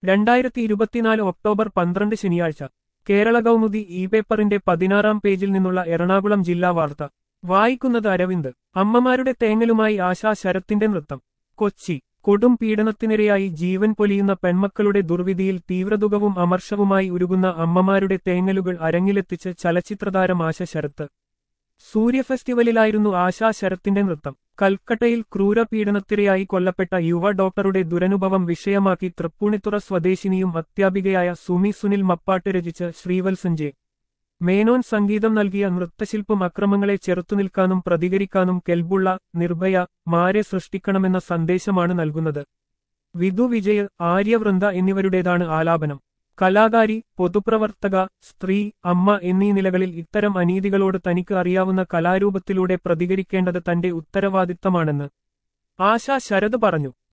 രണ്ടായിരത്തി ഇരുപത്തിനാല് ഒക്ടോബർ പന്ത്രണ്ട് ശനിയാഴ്ച കേരള കൗമുദി ഇ പേപ്പറിന്റെ പതിനാറാം പേജിൽ നിന്നുള്ള എറണാകുളം ജില്ലാ വാർത്ത വായിക്കുന്നത് അരവിന്ദ് അമ്മമാരുടെ തേങ്ങലുമായി ആശാ ശരത്തിന്റെ നൃത്തം കൊച്ചി കൊടും പീഡനത്തിനിരയായി ജീവൻ പൊലിയുന്ന പെൺമക്കളുടെ ദുർവിധിയിൽ തീവ്രദുഖവും അമർഷവുമായി ഉരുകുന്ന അമ്മമാരുടെ തേങ്ങലുകൾ അരങ്ങിലെത്തിച്ച് ചലച്ചിത്രതാരം ആശ ശരത്ത് സൂര്യ ഫെസ്റ്റിവലിലായിരുന്നു ആശാ ശരത്തിന്റെ നൃത്തം കൽക്കട്ടയിൽ ക്രൂരപീഡനത്തിരയായി കൊല്ലപ്പെട്ട യുവ ഡോക്ടറുടെ ദുരനുഭവം വിഷയമാക്കി തൃപ്പൂണിത്തുറ സ്വദേശിനിയും അധ്യാപികയായ സുമി സുനിൽ മപ്പാട്ട് രചിച്ച് ശ്രീവത്സൻ ജെ മേനോൻ സംഗീതം നൽകിയ നൃത്തശില്പം അക്രമങ്ങളെ ചെറുത്തുനിൽക്കാനും പ്രതികരിക്കാനും കെൽബുള്ള നിർഭയ മാരെ സൃഷ്ടിക്കണമെന്ന സന്ദേശമാണ് നൽകുന്നത് വിധു വിജയ് ആര്യവൃന്ദ എന്നിവരുടേതാണ് ആലാപനം കലാകാരി പൊതുപ്രവർത്തക സ്ത്രീ അമ്മ എന്നീ നിലകളിൽ ഇത്തരം അനീതികളോട് തനിക്ക് അറിയാവുന്ന കലാരൂപത്തിലൂടെ പ്രതികരിക്കേണ്ടത് തന്റെ ഉത്തരവാദിത്തമാണെന്ന് ആശാ ശരത് പറഞ്ഞു